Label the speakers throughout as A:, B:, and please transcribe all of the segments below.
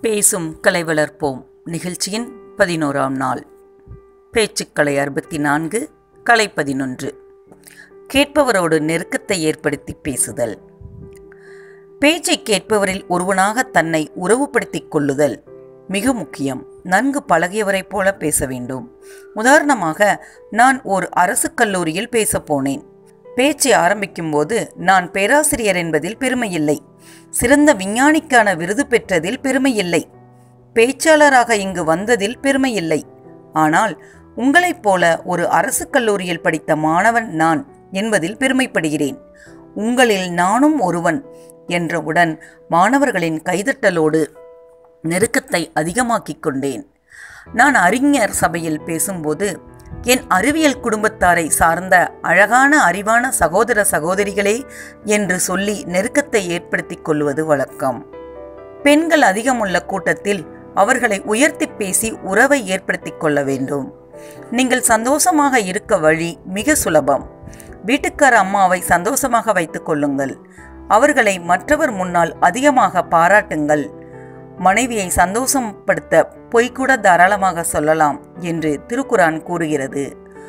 A: பேசும் கலை வளர்ப்போம் நிகழ்ச்சியின் பதினோராம் நாள் பேச்சுக்கலை அறுபத்தி நான்கு கலை பதினொன்று கேட்பவரோடு நெருக்கத்தை ஏற்படுத்தி பேசுதல் பேச்சை கேட்பவரில் ஒருவனாக தன்னை உறவுபடுத்திக் கொள்ளுதல் மிக முக்கியம் நன்கு பழகியவரைப் போல பேச வேண்டும் உதாரணமாக நான் ஒரு அரசு கல்லூரியில் பேசப் போனேன் பேச்சை ஆரம்பிக்கும்போது நான் பேராசிரியர் என்பதில் பெருமையில்லை சிறந்த விஞ்ஞானிக்கான விருது பெற்றதில் பெருமையில்லை பேச்சாளராக இங்கு வந்ததில் பெருமையில்லை ஆனால் உங்களைப் போல ஒரு அரசு கல்லூரியில் படித்த மாணவன் நான் என்பதில் பெருமைப்படுகிறேன் உங்களில் நானும் ஒருவன் என்றவுடன் மாணவர்களின் கைதட்டலோடு நெருக்கத்தை அதிகமாக்கிக் கொண்டேன் நான் அறிஞர் சபையில் பேசும்போது என் அறிவியல் குடும்பத்தாரை சார்ந்த அழகான அறிவான சகோதர சகோதரிகளே என்று சொல்லி நெருக்கத்தை ஏற்படுத்திக் கொள்வது வழக்கம் பெண்கள் அதிகமுள்ள கூட்டத்தில் அவர்களை உயர்த்தி பேசி உறவை ஏற்படுத்திக் கொள்ள வேண்டும் நீங்கள் சந்தோஷமாக இருக்க வழி மிக சுலபம் வீட்டுக்கார அம்மாவை சந்தோஷமாக வைத்துக் கொள்ளுங்கள் அவர்களை மற்றவர் முன்னால் அதிகமாக பாராட்டுங்கள் மனைவியை சந்தோஷப்படுத்த பொய்கூட தாராளமாக சொல்லலாம் என்று திருக்குரான் கூறுகிறது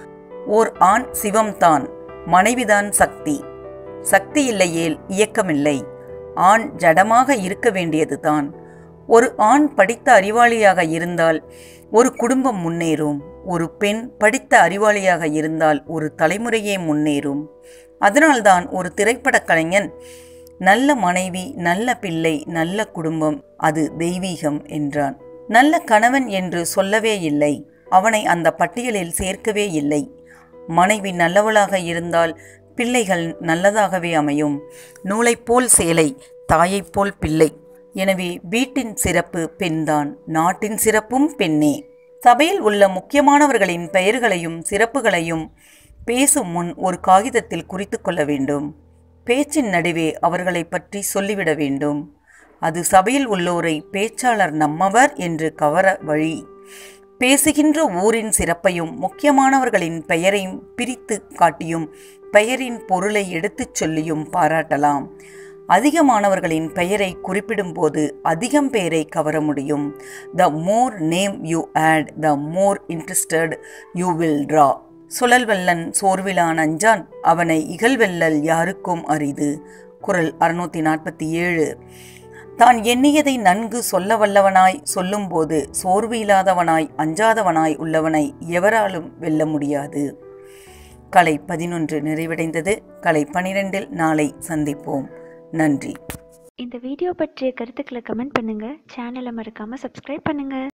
A: ஓர் ஆண் சிவம்தான் மனைவிதான் சக்தி சக்தி இல்லையேல் இயக்கமில்லை ஆண் ஜடமாக இருக்க வேண்டியதுதான் ஒரு ஆண் படித்த அறிவாளியாக இருந்தால் ஒரு குடும்பம் முன்னேறும் ஒரு பெண் படித்த அறிவாளியாக இருந்தால் ஒரு தலைமுறையே முன்னேறும் அதனால்தான் ஒரு திரைப்படக் கலைஞன் நல்ல மனைவி நல்ல பிள்ளை நல்ல குடும்பம் அது தெய்வீகம் என்றான் நல்ல கணவன் என்று சொல்லவே இல்லை அவனை அந்த பட்டியலில் சேர்க்கவே இல்லை மனைவி நல்லவளாக இருந்தால் பிள்ளைகள் நல்லதாகவே அமையும் நூலைப் போல் சேலை தாயைப் போல் பிள்ளை எனவே வீட்டின் சிறப்பு பெண்தான் நாட்டின் சிறப்பும் பெண்ணே சபையில் உள்ள முக்கியமானவர்களின் பெயர்களையும் சிறப்புகளையும் பேசும் முன் ஒரு காகிதத்தில் குறித்து கொள்ள வேண்டும் பேச்சின் நடுவே அவர்களை பற்றி சொல்லிவிட வேண்டும் அது சபையில் உள்ளோரை பேச்சாளர் நம்மவர் என்று கவர வழி பேசுகின்ற ஊரின் சிறப்பையும் முக்கியமானவர்களின் பெயரையும் பிரித்து காட்டியும் பெயரின் பொருளை எடுத்துச் சொல்லியும் பாராட்டலாம் அதிகமானவர்களின் பெயரை குறிப்பிடும்போது அதிகம் பெயரை கவர முடியும் the more name you add the more interested you will draw சுழல்வல்லன் சோர்விலான் அஞ்சான் அவனை இகழ்வெல்லல் யாருக்கும் அரிது குரல் அறுநூத்தி நாற்பத்தி ஏழு தான் எண்ணியதை நன்கு சொல்ல வல்லவனாய் சொல்லும்போது சோர்வு இல்லாதவனாய் அஞ்சாதவனாய் உள்ளவனை எவராலும் வெல்ல முடியாது கலை பதினொன்று நிறைவடைந்தது கலை பனிரெண்டில் நாளை சந்திப்போம் நன்றி
B: இந்த வீடியோ பற்றிய கருத்துக்களை கமெண்ட் பண்ணுங்க சேனலை மறக்காம சப்ஸ்கிரைப் பண்ணுங்க